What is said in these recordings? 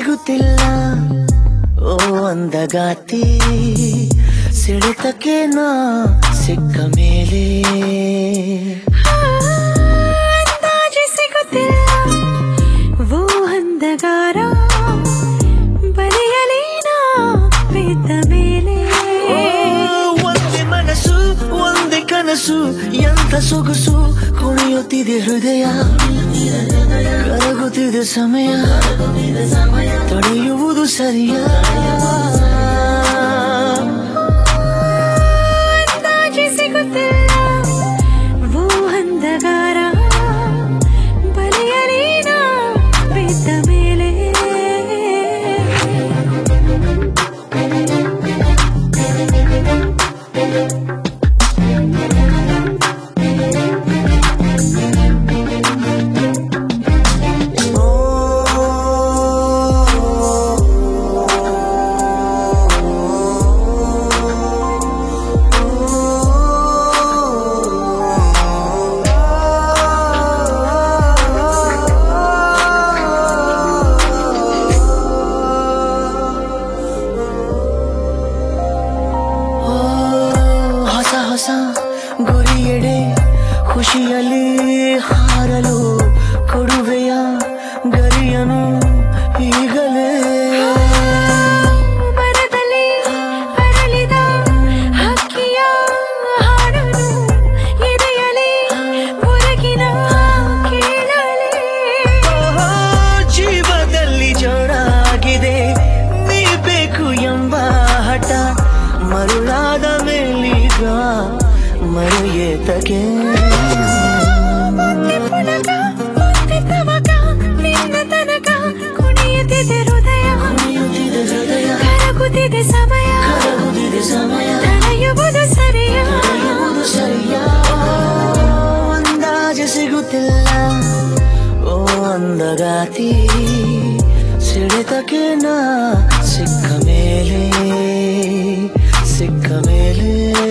ಸಿಗುತ್ತಿಲ್ಲ ಓ ಅಂದಗಾತಿ ಸಿಡಿತಕ್ಕೆ ನಾ ಸಿಕ್ಕ ಮೇಲೆ ಅಂದಾಜಿ ಸಿಗುತ್ತಿಲ್ಲ ಓ ಅಂದಗಾರ ಬರೆಯಲೇನ ಬಿದ್ದ ಮೇಲೆ ಓ, ಒಂದೇ ಮನಸ್ಸು ಒಂದೇ ಕನಸು ಎಂತ ಸೊಗಸು ಕುಣಿಯುತ್ತಿದೆ ಹೃದಯ ಕರಗುತ್ತಿದೆ ಸಮಯ ತಡೆಯುವುದು ಸರಿಯ ಅಂದಾಜಿ ಸಿಗುತ್ತಿಲ್ಲ ಓ ಅಂದಗಾರ ಬರೆಯಲೇನ ಬಿದ್ದ ಮೇಲೆ ಓ, ಹೊಸ ಹೊಸ ಗುರಿಯೆಡೆ ಖುಷಿಯಲ್ಲಿ ಹಾರಲು ಕೊಡುವೆಯ ಗರಿಯನು ಈಗಲೇ ಮರದಲ್ಲಿ ಅರಳಿದ ಹಕ್ಕಿಯ ಹಾಡನು ಎದೆಯಲಿ ಹೊರಗಿನ ಕೇಳಲೇ ಓ, ಜೀವದಲ್ಲಿ ಜೋರಾಗಿದೆ ನೀ ಬೇಕು ಎಂಬ ಹಠ ಮರುಳಾದ ಮೇಲೀಗ ಮರೆಯೇತಕ್ಕೆ ಮುಂದೆ ಪುಳಕ ಮುಂದೆ ತವಕ ನಿನ್ನ ತನಕ ಕುಣಿಯುತ್ತಿದೆ ಹೃದಯ ಕುಣಿಯುತ್ತಿದೆ ಹೃದಯ ಕರಗುತ್ತಿದೆ ಸಮಯ ಕರಗುತ್ತಿದೆ ಸಮಯ ತಡೆಯುವುದು ಸರಿಯ ಯಾವುದು ಸರಿಯ ಅಂದಾಜು ಸಿಗುತ್ತಿಲ್ಲ ಓ ಅಂದಗಾತಿ ಸಿಡಿತಕ್ಕೆ ನಾ ಸಿಕ್ಕ ಮೇಲೆ ಸಿಕ್ಕ ಮೇಲೆ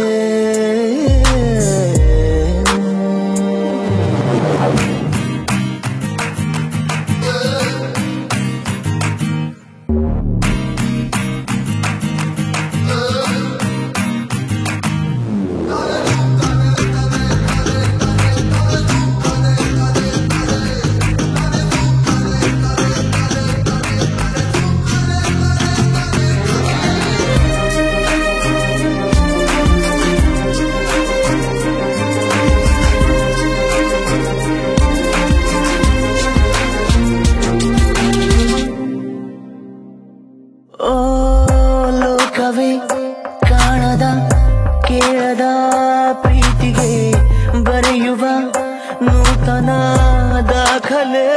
ಓ ಲೋಕವೇ ಕಾಣದ ಕೇಳದ ಪ್ರೀತಿಗೆ ಬರೆಯುವ ನೂತನ ದಾಖಲೆ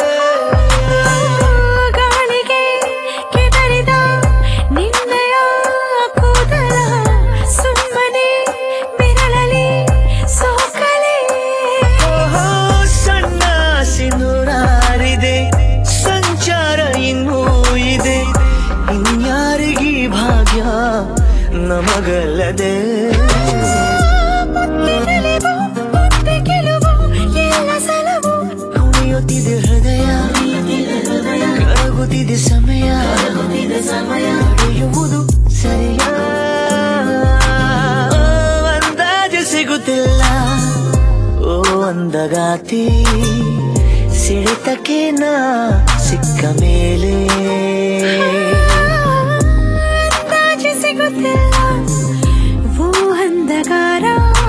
ಗಾಳಿಗೆ ಕೆದರಿದ ನಿನ್ನಯ ಕೂದಲ ಸುಮ್ಮನೆ ಬೆರಳಲಿ ಸೋಕಲೆ ಓಹೋ, ಸಣ್ಣ ಸಿನುರಾರಿದೆ ಸಂಚಾರ ಇನ್ನೂ ಇದೆ ಇನ್ಯಾರಿಗೀ ಭಾಗ್ಯ ನಮಗಲ್ಲದೆ ಮುತ್ತಿನಲಿವು ಮುತ್ತಿ ಗೆಲುವು ಎಲ್ಲ ಸಲವು ಕುಣಿಯುತ್ತಿದೆ ಹೃದಯ ಕರಗುತ್ತಿದೆ ಸಮಯ ನಡೆಯುವುದು ಸರಿಯ ಅಂದಾಜು ಸಿಗುತ್ತಿಲ್ಲ ಓ ಅಂದಗಾತಿ ಸಿಡಿತಕ್ಕೆ ನಾ ಸಿಕ್ಕ ಮೇಲೆ ಅಂದಾಜಿ ಸಿಗುತ್ತಿಲ್ಲ ಓ ಅಂಧಕಾರ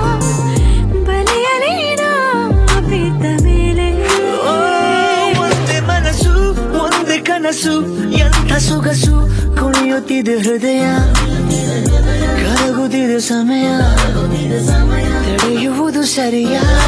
ಬಲೆಯಲೇನ ಬಿದ್ದ ಮೇಲೆ ಓ, ಒಂದೇ ಮನಸ್ಸು ಒಂದೇ ಕನಸು ಎಂಥ ಸೊಗಸು ಕುಣಿಯುತ್ತಿದೆ ಹೃದಯ ಕರಗುತ್ತಿದೆ ಸಮಯ ತಡೆಯುವುದು ಸರಿಯಾ